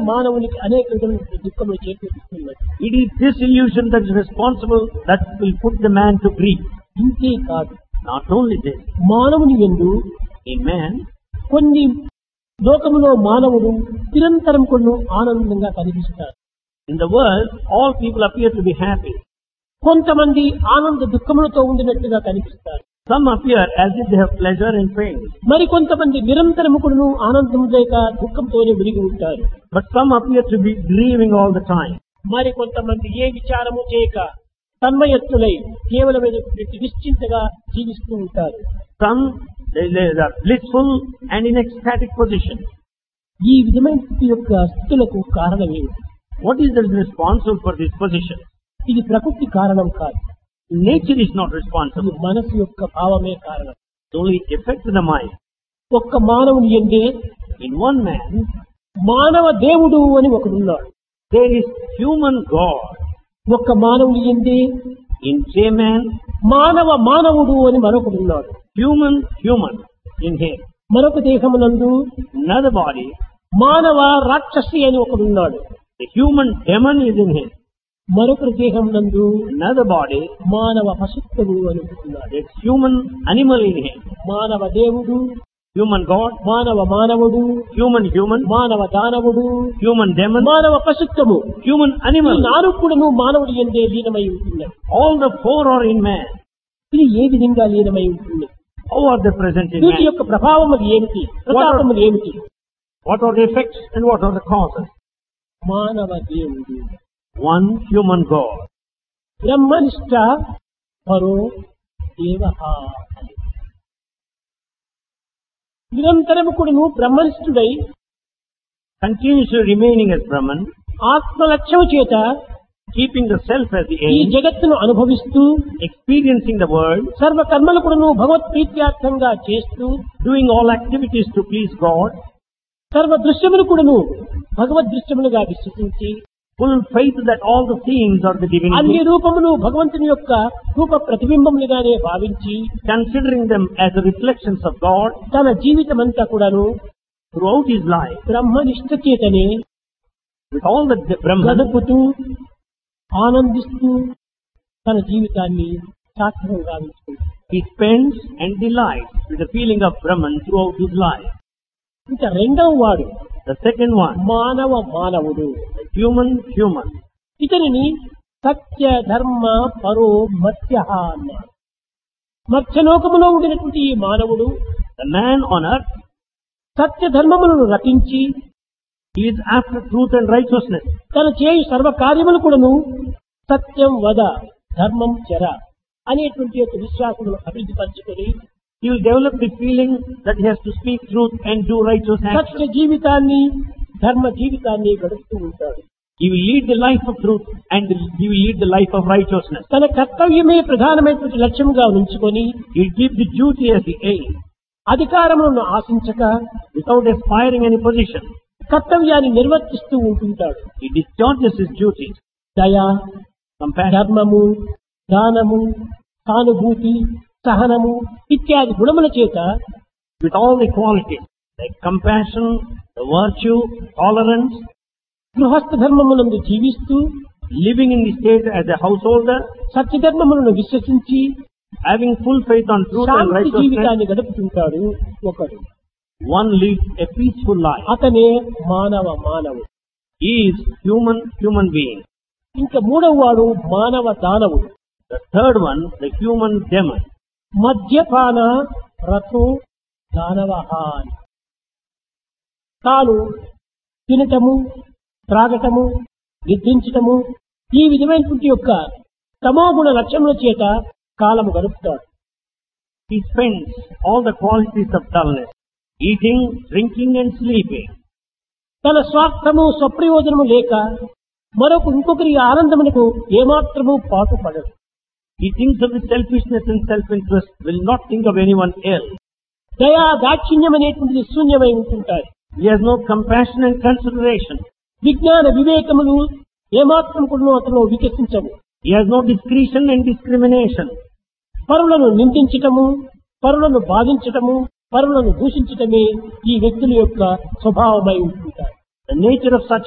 మానవునికి అనేక విధమైన దుఃఖములు చేకూరుస్తున్నది It is this illusion that is responsible that will put the man to grief. ఇంతే కాదు Not only this, మానవుని ఎందు in man, కొన్ని లోకములో మానవుడు నిరంతరం కొన్ని ఆనందంగా కనిపిస్తారు in the world, all people appear to be happy. కొంతమంది ఆనంద దుఃఖములతో ఉండినట్టుగా కనిపిస్తారు Some appear as if they have pleasure and pain, మరి కొంతమంది నిరంతరము కూడాను ఆనందం లేక దుఃఖంతోనే విరిగి ఉంటారు but some appear to be grieving all the time. మరి కొంతమంది ఏ విచారము చేయక తన్మయత్తులై కేవలమైనటువంటి నిశ్చింతగా జీవిస్తూ ఉంటారు Some, they, they are blissful and in ecstatic position. ఈ విధమైన స్థితి యొక్క స్థితులకు కారణం ఏమిటి What is the responsible for this position? ఇది ప్రకృతి కారణం కాదు Nature is not ఇది responsible. మనసు యొక్క భావమే కారణం It only affects the mind. ఒక్క మానవుని ఎందే In one man, మానవ దేవుడు అని ఒకడున్నాడు there is human God. ఒక్క మానవుని ఎందే In same man, మానవ మానవుడు అని మరొకడున్నాడు human, human. In him, మరొక దేహమునందు another body, మానవ రాక్షసి అని ఒకడున్నాడు the human demon is in him. మరొకరి దేహమునందు Another body, మానవ పశుత్వము అని ఒకడున్నాడు there's human animal in him. మానవ దేవుడు Human God, మానవ మానవుడు human human, మానవ దానవుడు human demon, మానవ పశుత్వము human ఈ animal. నాలుగు కూడాను మానవుడి ఎందే లీనమై ఉంటున్నాయి All the four are in man. ఇది ఏ విధంగా లీనమై ఉంటుంది How are they present in వీటి man? యొక్క ప్రభావములు ఏమిటి ప్రతాపములు ఏమిటి What are the effects and what are the causes? మానవ దేవుడు One human God. బ్రహ్మనిష్ట పరో దేవ నిరంతరము కూడాను బ్రహ్మనిష్ఠుడై Continuously remaining as Brahman, ఆత్మలక్ష్యము చేత keeping the self as the ఈ aim, జగత్తును అనుభవిస్తూ experiencing the world, సర్వ కర్మలు కూడాను భగవత్ ప్రీత్యార్థంగా చేస్తూ doing all activities to please God, సర్వ దృశ్యములు కూడాను భగవద్ దృశ్యములుగా విశ్వసించి full faith that all the things are the అన్ని divinity, రూపములు భగవంతుని యొక్క రూప ప్రతిబింబములుగానే భావించి considering them as the reflections of God తన జీవితం అంతా కూడాను throughout his life, బ్రహ్మనిష్ట చేతనే with all the Brahman, గడుపుతూ ఆనందిస్తూ తన జీవితాన్ని సార్థకం గావించుకుంటాడు he spends and delights with the feeling of Brahman throughout his life. ఇంకా రెండవ వాడు The second one, మానవ మానవుడు the human human. ఇతనిని సత్య ధర్మ పరో మత్స్య అన్నారు మత్స్యలోకములో ఉండినటువంటి ఈ మానవుడు The man on earth, సత్య ధర్మములను రచించి he is after truth and righteousness. తన చేయు సర్వ కార్యములు కూడాను సత్యం వద ధర్మం చెర అనేటువంటి యొక్క విశ్వాసమును అభివృద్ధి పరచుకొని He will develop the feeling that he has to speak truth and do righteous Satya actions. జీవితాన్ని ధర్మ జీవితాన్ని గడుపుతూ ఉంటాడు He will lead the life of truth and he will lead the life of righteousness. తన కర్తవ్యమే ప్రధానమైనటువంటి లక్ష్యంగా ఉంచుకొని He will keep the duty as the aim అధికారములను ఆశించక without aspiring any position. కర్తవ్యాన్ని నిర్వర్తిస్తూ ఉంటుంటాడు He discharges his duties. దయ Compassion, ధర్మము దానము సానుభూతి సహనము ఇత్యాది గుణముల చేత with all the qualities like compassion, the virtue, tolerance, గృహస్థ ధర్మమునందు జీవిస్తూ living in the state as a householder, సత్యధర్మములను విశ్వసించి having full faith on truth and Shanti righteousness, జీవితాన్ని గడుపుతుంటాడు ఒకడు one leads a peaceful life. అతనే మానవ మానవుడు He is human, human being. ఇంకా మూడవ వాడు మానవ దానవుడు The third one, the human demon. మద్యపాన రథో దానవ అని తాను తినటము త్రాగటము నిద్రించటము ఈ విధమైనటువంటి యొక్క తమోగుణ లక్ష్యముల చేత కాలము గడుపుతాడు He spends all the qualities of dullness, eating, drinking and sleeping. తన స్వార్థము స్వప్రయోజనము లేక మరొక ఇంకొకరి ఆనందమునకు ఏమాత్రము పాటుపడడు He thinks of his selfishness and self-interest, will not think of anyone else. దయా దాక్షిణ్యం అనేటువంటిది శూన్యమై ఉంటుంటాయి He has no compassion and consideration. విజ్ఞాన వివేకములు ఏమాత్రం కూడా అతను వికసించవు He has no discretion and discrimination. పరులను నిందించటము పరులను బాధించటము పరులను దూషించటమే ఈ వ్యక్తుల యొక్క స్వభావమై ఉంటుంటారు The nature of such